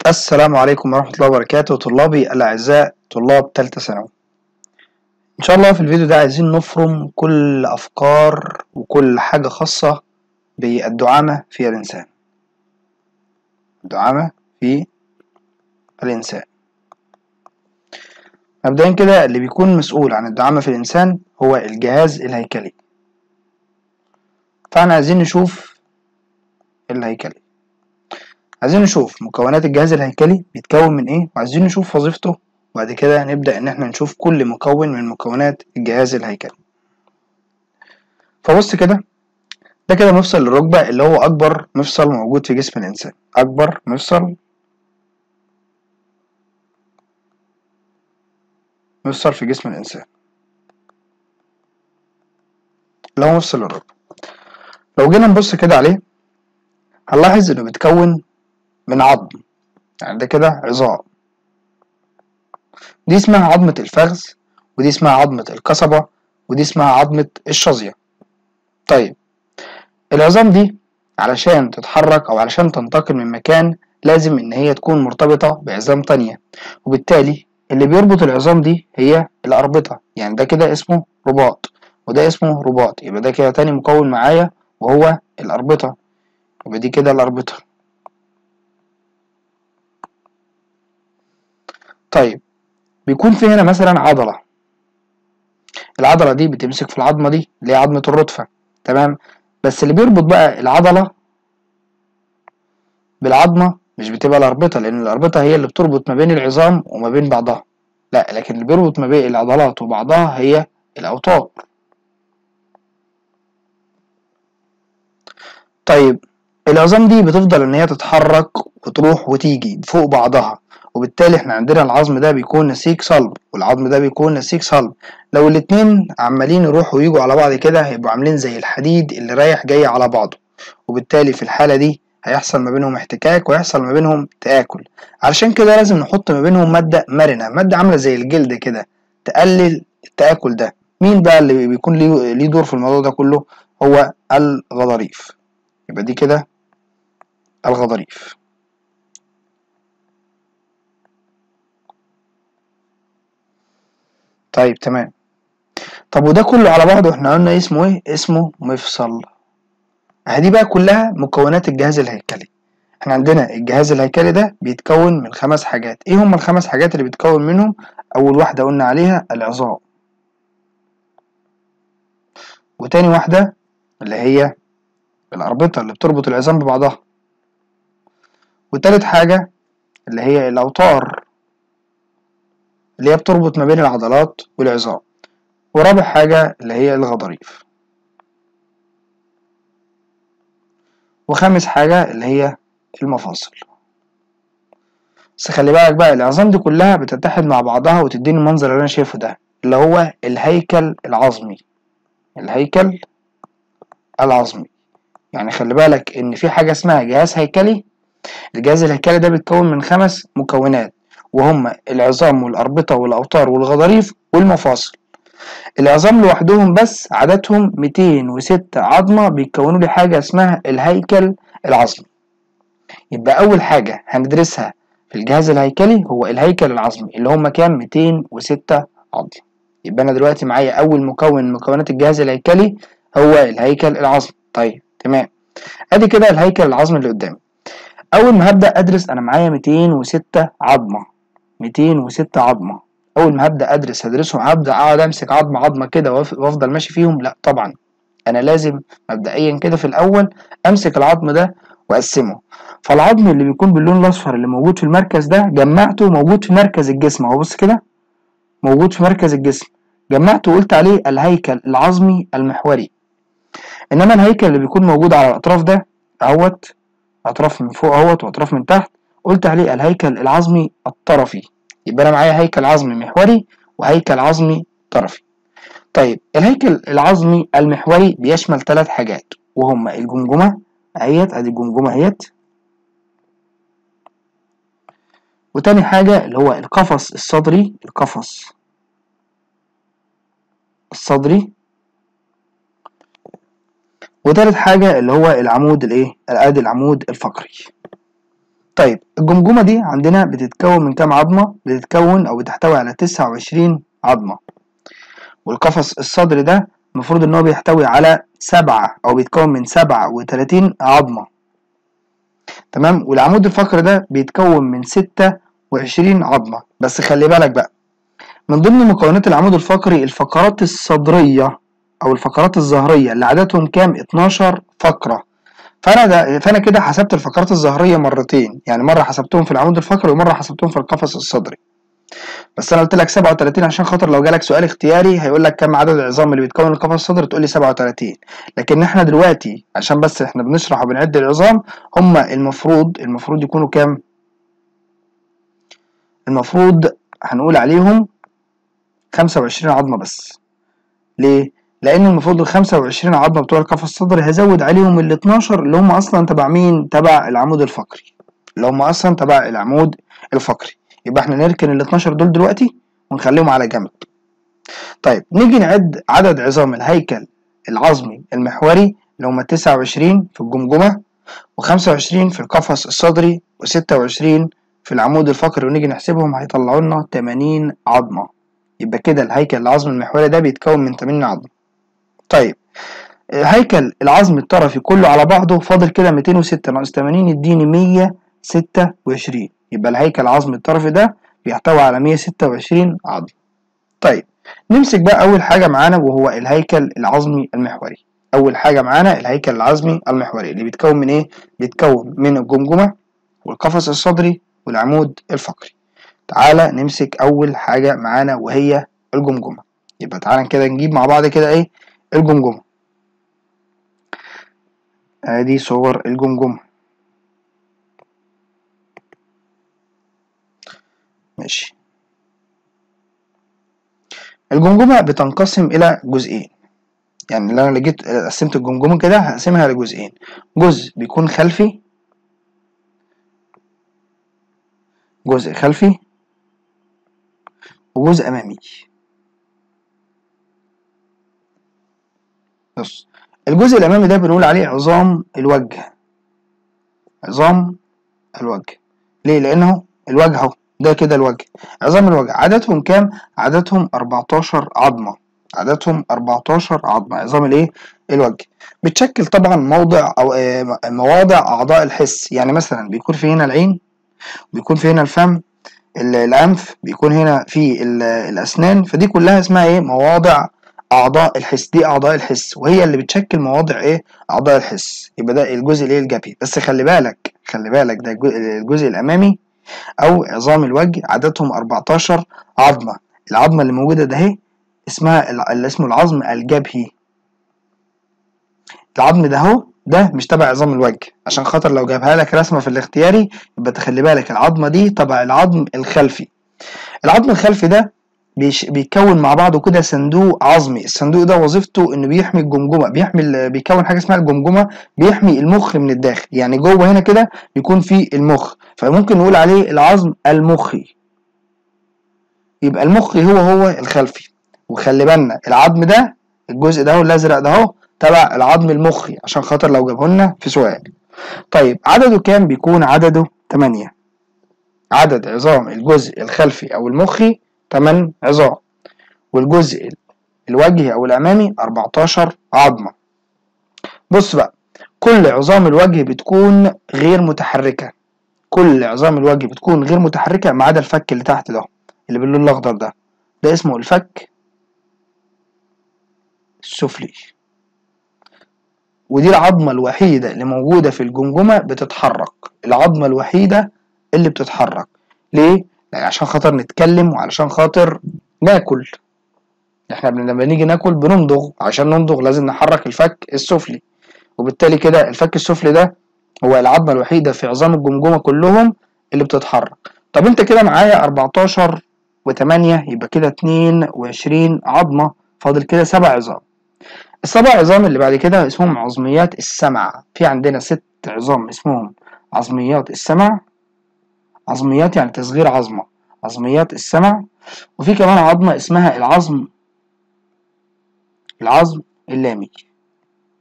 السلام عليكم ورحمة الله وبركاته طلابي الأعزاء طلاب تالتة ثانوي إن شاء الله في الفيديو ده عايزين نفرم كل أفكار وكل حاجة خاصة بالدعامة في الإنسان الدعامة في الإنسان مبدئيا كده اللي بيكون مسؤول عن الدعامة في الإنسان هو الجهاز الهيكلي فاحنا عايزين نشوف الهيكلي عايزين نشوف مكونات الجهاز الهيكلي بيتكون من ايه وعايزين نشوف وظيفته وبعد كده نبدأ ان احنا نشوف كل مكون من مكونات الجهاز الهيكلي فبص كده ده كده مفصل الركبة اللي هو أكبر مفصل موجود في جسم الإنسان أكبر مفصل مفصل في جسم الإنسان اللي هو مفصل الركبة لو جينا نبص كده عليه هنلاحظ إنه بيتكون من عظم يعني ده كده عظام دي اسمها عظمة الفخذ ودي اسمها عظمة القصبة ودي اسمها عظمة الشظية طيب العظام دي علشان تتحرك أو علشان تنتقل من مكان لازم إن هي تكون مرتبطة بعظام تانية وبالتالي اللي بيربط العظام دي هي الأربطة يعني ده كده اسمه رباط وده اسمه رباط يبقى ده كده تاني مكون معايا وهو الأربطة يبقى دي كده الأربطة طيب بيكون في هنا مثلا عضلة العضلة دي بتمسك في العظمة دي اللي هي عظمة الرتفة تمام بس اللي بيربط بقى العضلة بالعظمة مش بتبقى الأربطة لأن الأربطة هي اللي بتربط ما بين العظام وما بين بعضها لا لكن اللي بيربط ما بين العضلات وبعضها هي الأوتار طيب العظام دي بتفضل إن هي تتحرك وتروح وتيجي فوق بعضها وبالتالي احنا عندنا العظم ده بيكون نسيج صلب والعظم ده بيكون نسيج صلب لو الاتنين عمالين يروحوا ويجوا على بعض كده هيبقوا عاملين زي الحديد اللي رايح جاي على بعضه وبالتالي في الحالة دي هيحصل ما بينهم احتكاك ويحصل ما بينهم تآكل علشان كده لازم نحط ما بينهم مادة مرنة مادة عاملة زي الجلد كده تقلل التآكل ده مين بقى اللي بيكون ليه ليه دور في الموضوع ده كله هو الغضاريف يبقى دي كده الغضاريف طيب تمام طب وده كله على بعضه احنا قلنا اسمه ايه اسمه مفصل دي بقى كلها مكونات الجهاز الهيكلي احنا عندنا الجهاز الهيكلي ده بيتكون من خمس حاجات ايه هم الخمس حاجات اللي بيتكون منهم اول واحدة قلنا عليها العظام وتاني واحدة اللي هي الأربطة اللي بتربط العظام ببعضها وتالت حاجة اللي هي الأوتار اللي هي بتربط ما بين العضلات والعظام ورابع حاجة اللي هي الغضاريف وخامس حاجة اللي هي المفاصل بس خلي بالك بقى العظام دي كلها بتتحد مع بعضها وتديني المنظر اللي انا شايفه ده اللي هو الهيكل العظمي الهيكل العظمي يعني خلي بالك ان في حاجة اسمها جهاز هيكلي الجهاز الهيكلي ده بيتكون من خمس مكونات وهم العظام والأربطة والأوتار والغضاريف والمفاصل العظام لوحدهم بس عددهم 206 عظمة بيكونوا لي حاجة اسمها الهيكل العظمي يبقى أول حاجة هندرسها في الجهاز الهيكلي هو الهيكل العظمي اللي هم كام 206 عظمة يبقى أنا دلوقتي معايا أول مكون من مكونات الجهاز الهيكلي هو الهيكل العظمي طيب تمام أدي كده الهيكل العظمي اللي قدامي أول ما هبدأ أدرس أنا معايا 206 عظمة 206 عظمة أول ما هبدأ أدرس هدرسهم هبدأ أقعد أمسك عظمة عظمة كده وأفضل ماشي فيهم لأ طبعا أنا لازم مبدئيا كده في الأول أمسك العظم ده وأقسمه فالعظم اللي بيكون باللون الأصفر اللي موجود في المركز ده جمعته موجود في مركز الجسم أهو بص كده موجود في مركز الجسم جمعته وقلت عليه الهيكل العظمي المحوري إنما الهيكل اللي بيكون موجود على الأطراف ده أهوت أطراف من فوق أهوت وأطراف من تحت قلت عليه الهيكل العظمي الطرفي يبقى انا معايا هيكل عظمي محوري وهيكل عظمي طرفي طيب الهيكل العظمي المحوري بيشمل ثلاث حاجات وهما الجمجمة اهيت ادي الجمجمة اهيت وتاني حاجة اللي هو القفص الصدري القفص الصدري وتالت حاجة اللي هو العمود الايه ادي العمود الفقري طيب الجمجمة دي عندنا بتتكون من كام عظمة؟ بتتكون أو بتحتوي على تسعة وعشرين عظمة والقفص الصدري ده المفروض إن هو بيحتوي على سبعة أو بيتكون من سبعة وتلاتين عظمة تمام والعمود الفقري ده بيتكون من ستة وعشرين عظمة بس خلي بالك بقى من ضمن مكونات العمود الفقري الفقرات الصدرية أو الفقرات الظهرية اللي عددهم كام؟ 12 فقرة فأنا ده فأنا كده حسبت الفقرات الظهرية مرتين يعني مرة حسبتهم في العمود الفقري ومرة حسبتهم في القفص الصدري بس أنا قلت لك 37 عشان خاطر لو جالك سؤال اختياري هيقول لك كم عدد العظام اللي بيتكون القفص الصدري تقول لي 37 لكن احنا دلوقتي عشان بس احنا بنشرح وبنعد العظام هما المفروض المفروض يكونوا كام؟ المفروض هنقول عليهم 25 عظمة بس ليه؟ لأن المفروض ال 25 عظمة بتوع القفص الصدري هزود عليهم ال 12 اللي هم أصلا تبع مين؟ تبع العمود الفقري اللي هم أصلا تبع العمود الفقري يبقى احنا نركن ال 12 دول دلوقتي ونخليهم على جنب طيب نيجي نعد عدد عظام الهيكل العظمي المحوري اللي هم 29 في الجمجمة و25 في القفص الصدري و26 في العمود الفقري ونيجي نحسبهم هيطلعوا لنا 80 عظمة يبقى كده الهيكل العظمي المحوري ده بيتكون من 80 عظمة طيب هيكل العظم الطرفي كله على بعضه فاضل كده 206 ناقص 80 يديني 126 يبقى الهيكل العظمي الطرفي ده بيحتوي على 126 عظم طيب نمسك بقى أول حاجة معانا وهو الهيكل العظمي المحوري أول حاجة معانا الهيكل العظمي المحوري اللي بيتكون من إيه؟ بيتكون من الجمجمة والقفص الصدري والعمود الفقري تعالى نمسك أول حاجة معانا وهي الجمجمة يبقى تعالى كده نجيب مع بعض كده إيه الجمجمة ادي صور الجمجمة ماشي الجمجمة بتنقسم إلى جزئين يعني لو أنا جيت قسمت الجمجمة كده هقسمها لجزئين جزء بيكون خلفي جزء خلفي وجزء أمامي بص الجزء الأمامي ده بنقول عليه عظام الوجه عظام الوجه ليه؟ لأنه الوجه أهو ده كده الوجه عظام الوجه عددهم كام؟ عددهم 14 عظمة عددهم 14 عظمة عظام الايه؟ الوجه بتشكل طبعا موضع أو مواضع أعضاء الحس يعني مثلا بيكون في هنا العين بيكون في هنا الفم الأنف بيكون هنا في الأسنان فدي كلها اسمها ايه؟ مواضع اعضاء الحس دي اعضاء الحس وهي اللي بتشكل مواضع ايه اعضاء الحس يبقى ده الجزء الايه الجبهي بس خلي بالك خلي بالك ده الجزء الامامي او عظام الوجه عددهم 14 عظمه العظمه اللي موجوده ده اهي اسمها اللي اسمه العظم الجبهي العظم ده اهو ده مش تبع عظام الوجه عشان خاطر لو جابها لك رسمه في الاختياري يبقى تخلي بالك العظمه دي تبع العظم الخلفي العظم الخلفي ده بيتكون مع بعضه كده صندوق عظمي الصندوق ده وظيفته انه بيحمي الجمجمه بيحمي بيكون حاجه اسمها الجمجمه بيحمي المخ من الداخل يعني جوه هنا كده بيكون في المخ فممكن نقول عليه العظم المخي يبقى المخي هو هو الخلفي وخلي بالنا العظم ده الجزء ده هو الازرق ده اهو تبع العظم المخي عشان خاطر لو جابه لنا في سؤال طيب عدده كام بيكون عدده 8 عدد عظام الجزء الخلفي او المخي 8 عظام والجزء الوجهي او الامامي 14 عظمه بص بقى كل عظام الوجه بتكون غير متحركه كل عظام الوجه بتكون غير متحركه ما عدا الفك اللي تحت ده اللي باللون الاخضر ده ده اسمه الفك السفلي ودي العظمه الوحيده اللي موجوده في الجمجمه بتتحرك العظمه الوحيده اللي بتتحرك ليه يعني عشان خاطر نتكلم وعلشان خاطر ناكل احنا لما نيجي ناكل بنمضغ عشان نمضغ لازم نحرك الفك السفلي وبالتالي كده الفك السفلي ده هو العظمه الوحيده في عظام الجمجمه كلهم اللي بتتحرك طب انت كده معايا 14 و8 يبقى كده 22 عظمه فاضل كده سبع عظام السبع عظام اللي بعد كده اسمهم عظميات السمع في عندنا ست عظام اسمهم عظميات السمع عظميات يعني تصغير عظمة عظميات السمع وفي كمان عظمة اسمها العظم العظم اللامي